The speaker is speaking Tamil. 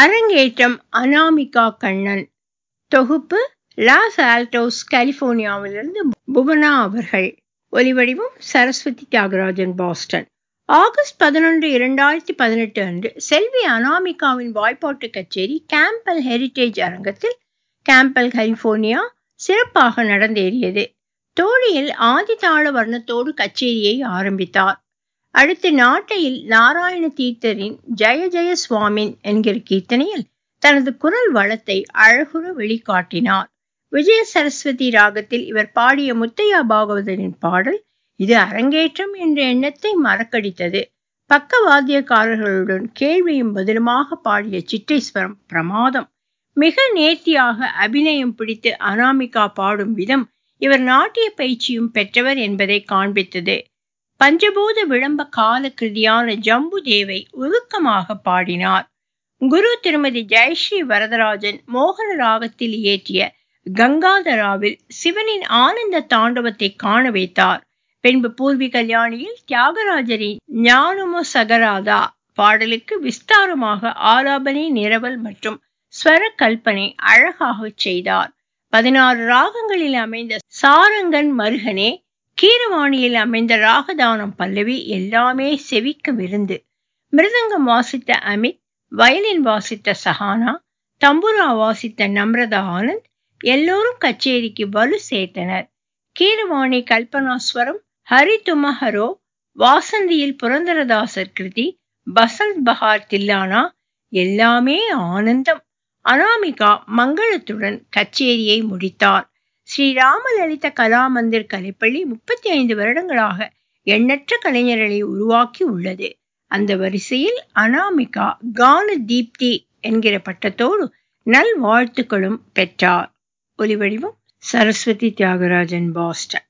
அரங்கேற்றம் அனாமிகா கண்ணன் தொகுப்பு லாஸ் ஆல்டோஸ் கலிபோர்னியாவிலிருந்து புவனா அவர்கள் ஒலிவடிவம் சரஸ்வதி தியாகராஜன் பாஸ்டன் ஆகஸ்ட் பதினொன்று இரண்டாயிரத்தி பதினெட்டு அன்று செல்வி அனாமிகாவின் வாய்ப்பாட்டு கச்சேரி கேம்பல் ஹெரிட்டேஜ் அரங்கத்தில் கேம்பல் கலிபோர்னியா சிறப்பாக நடந்தேறியது தோழியில் ஆதிதாள வர்ணத்தோடு கச்சேரியை ஆரம்பித்தார் அடுத்து நாட்டையில் நாராயண தீர்த்தரின் ஜெய ஜெய சுவாமின் என்கிற கீர்த்தனையில் தனது குரல் வளத்தை அழகுற வெளிக்காட்டினார் விஜய சரஸ்வதி ராகத்தில் இவர் பாடிய முத்தையா பாகவதரின் பாடல் இது அரங்கேற்றம் என்ற எண்ணத்தை மறக்கடித்தது பக்கவாத்தியக்காரர்களுடன் கேள்வியும் பதிலுமாக பாடிய சிட்டேஸ்வரம் பிரமாதம் மிக நேர்த்தியாக அபிநயம் பிடித்து அனாமிகா பாடும் விதம் இவர் நாட்டிய பயிற்சியும் பெற்றவர் என்பதை காண்பித்தது பஞ்சபூத விளம்ப கால கிருதியான ஜம்பு தேவை உருக்கமாக பாடினார் குரு திருமதி ஜெயஸ்ரீ வரதராஜன் மோகன ராகத்தில் இயற்றிய கங்காதராவில் சிவனின் ஆனந்த தாண்டவத்தை காண வைத்தார் பின்பு பூர்வி கல்யாணியில் தியாகராஜரின் ஞானமோ சகராதா பாடலுக்கு விஸ்தாரமாக ஆலாபனை நிரவல் மற்றும் ஸ்வர கல்பனை அழகாக செய்தார் பதினாறு ராகங்களில் அமைந்த சாரங்கன் மருகனே கீரவாணியில் அமைந்த ராகதானம் பல்லவி எல்லாமே செவிக்க விருந்து மிருதங்கம் வாசித்த அமித் வயலின் வாசித்த சஹானா தம்புரா வாசித்த நம்ரதா ஆனந்த் எல்லோரும் கச்சேரிக்கு வலு சேர்த்தனர் கீரவாணி கல்பனாஸ்வரம் ஹரி துமஹரோ வாசந்தியில் புரந்தரதாசர் கிருதி பசந்த் பஹார் தில்லானா எல்லாமே ஆனந்தம் அனாமிகா மங்களத்துடன் கச்சேரியை முடித்தார் ஸ்ரீ ராமலலித கலாமந்திர் கலைப்பள்ளி முப்பத்தி ஐந்து வருடங்களாக எண்ணற்ற கலைஞர்களை உருவாக்கி உள்ளது அந்த வரிசையில் அனாமிகா கான தீப்தி என்கிற பட்டத்தோடு நல் வாழ்த்துக்களும் பெற்றார் ஒலிவடிவம் சரஸ்வதி தியாகராஜன் பாஸ்டன்